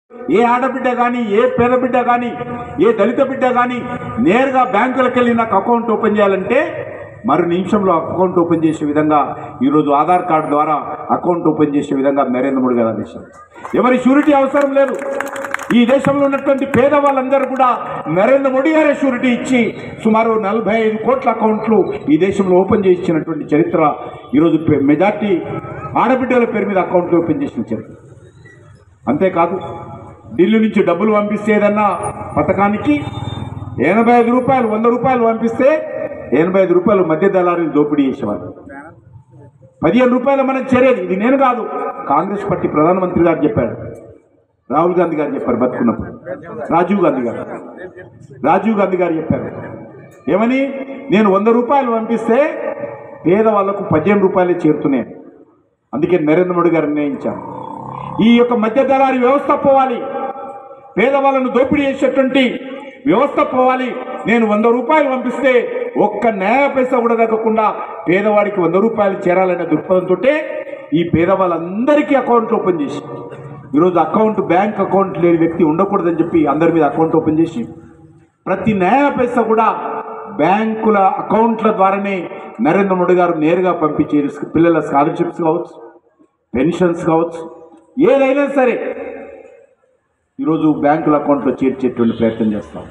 ఏ ఆడబిడ్డ కానీ ఏ పేద బిడ్డ కానీ ఏ దళిత బిడ్డ కానీ నేరుగా బ్యాంకులకు వెళ్ళి నాకు అకౌంట్ ఓపెన్ చేయాలంటే మరు నిమిషంలో అకౌంట్ ఓపెన్ చేసే విధంగా ఈరోజు ఆధార్ కార్డు ద్వారా అకౌంట్ ఓపెన్ చేసే విధంగా నరేంద్ర మోడీ గారు ఆదేశం ఎవరి షూరిటీ అవసరం లేదు ఈ దేశంలో ఉన్నటువంటి పేద వాళ్ళందరూ కూడా నరేంద్ర మోడీ గారే షూరిటీ ఇచ్చి సుమారు నలభై ఐదు కోట్ల అకౌంట్లు ఈ దేశంలో ఓపెన్ చేసి ఇచ్చినటువంటి చరిత్ర ఈరోజు పె- మెజార్టీ ఆడబిడ్డల పేరు మీద అకౌంట్లు ఓపెన్ చేసిన చరిత్ర అంతేకాదు ఢిల్లీ నుంచి డబ్బులు పంపిస్తే ఏదన్నా పథకానికి ఎనభై ఐదు రూపాయలు వంద రూపాయలు పంపిస్తే ఎనభై ఐదు రూపాయలు మధ్య దళారీలు దోపిడీ చేసేవారు పదిహేను రూపాయలు మనం చేరేది ఇది నేను కాదు కాంగ్రెస్ పార్టీ ప్రధానమంత్రి గారు చెప్పారు రాహుల్ గాంధీ గారు చెప్పారు బతుకున్నప్పుడు రాజీవ్ గాంధీ గారు రాజీవ్ గాంధీ గారు చెప్పారు ఏమని నేను వంద రూపాయలు పంపిస్తే పేదవాళ్లకు పదిహేను రూపాయలే చేరుతున్నాయి అందుకే నరేంద్ర మోడీ గారు నిర్ణయించారు ఈ యొక్క మధ్య దళారీ వ్యవస్థ పోవాలి పేదవాళ్ళను దోపిడీ చేసేటువంటి వ్యవస్థ పోవాలి నేను వంద రూపాయలు పంపిస్తే ఒక్క న్యాయ పైసా కూడా దక్కకుండా పేదవాడికి వంద రూపాయలు చేరాలనే దృక్పథంతో ఈ పేదవాళ్ళందరికీ అకౌంట్లు ఓపెన్ చేసి ఈరోజు అకౌంట్ బ్యాంక్ అకౌంట్ లేని వ్యక్తి ఉండకూడదని చెప్పి అందరి మీద అకౌంట్ ఓపెన్ చేసి ప్రతి న్యాయ పైసా కూడా బ్యాంకుల అకౌంట్ల ద్వారానే నరేంద్ర మోడీ గారు నేరుగా పంపించే పిల్లల స్కాలర్షిప్స్ కావచ్చు పెన్షన్స్ కావచ్చు ఏదైనా సరే ఈరోజు బ్యాంకుల అకౌంట్లో చేర్చేటువంటి ప్రయత్నం చేస్తాం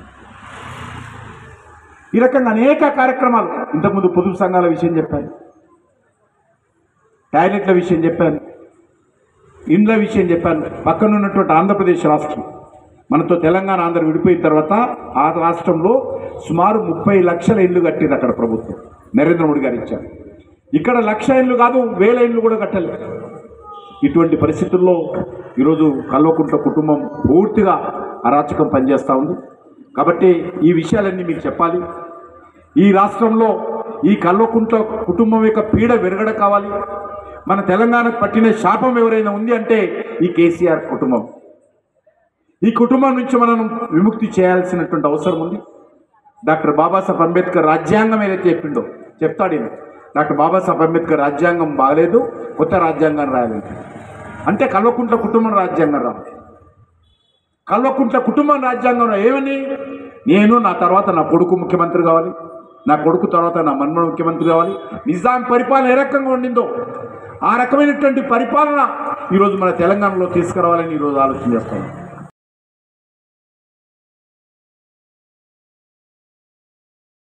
ఈ రకంగా అనేక కార్యక్రమాలు ఇంతకుముందు పొదుపు సంఘాల విషయం చెప్పాను టాయిలెట్ల విషయం చెప్పాను ఇండ్ల విషయం చెప్పాను పక్కన ఉన్నటువంటి ఆంధ్రప్రదేశ్ రాష్ట్రం మనతో తెలంగాణ ఆంధ్ర విడిపోయిన తర్వాత ఆ రాష్ట్రంలో సుమారు ముప్పై లక్షల ఇల్లు కట్టింది అక్కడ ప్రభుత్వం నరేంద్ర మోడీ గారు ఇచ్చారు ఇక్కడ లక్ష ఇల్లు కాదు వేల ఇల్లు కూడా కట్టలేదు ఇటువంటి పరిస్థితుల్లో ఈరోజు కల్వకుంట్ల కుటుంబం పూర్తిగా అరాచకం పనిచేస్తూ ఉంది కాబట్టి ఈ విషయాలన్నీ మీకు చెప్పాలి ఈ రాష్ట్రంలో ఈ కల్వకుంట్ల కుటుంబం యొక్క పీడ విరగడ కావాలి మన తెలంగాణకు పట్టిన శాపం ఎవరైనా ఉంది అంటే ఈ కేసీఆర్ కుటుంబం ఈ కుటుంబం నుంచి మనం విముక్తి చేయాల్సినటువంటి అవసరం ఉంది డాక్టర్ బాబాసాహెబ్ అంబేద్కర్ రాజ్యాంగం ఏదైతే చెప్పిండో చెప్తాడు ఈయన. డాక్టర్ బాబాసాహెబ్ అంబేద్కర్ రాజ్యాంగం బాగలేదు కొత్త రాజ్యాంగం రాయలేదు అంటే కల్వకుంట్ల కుటుంబం రాజ్యాంగం రావాలి కల్వకుంట్ల కుటుంబం రాజ్యాంగంలో ఏమని నేను నా తర్వాత నా కొడుకు ముఖ్యమంత్రి కావాలి నా కొడుకు తర్వాత నా మన్మడు ముఖ్యమంత్రి కావాలి నిజాం పరిపాలన ఏ రకంగా ఉండిందో ఆ రకమైనటువంటి పరిపాలన ఈరోజు మన తెలంగాణలో తీసుకురావాలని ఈరోజు ఆలోచన చేస్తాను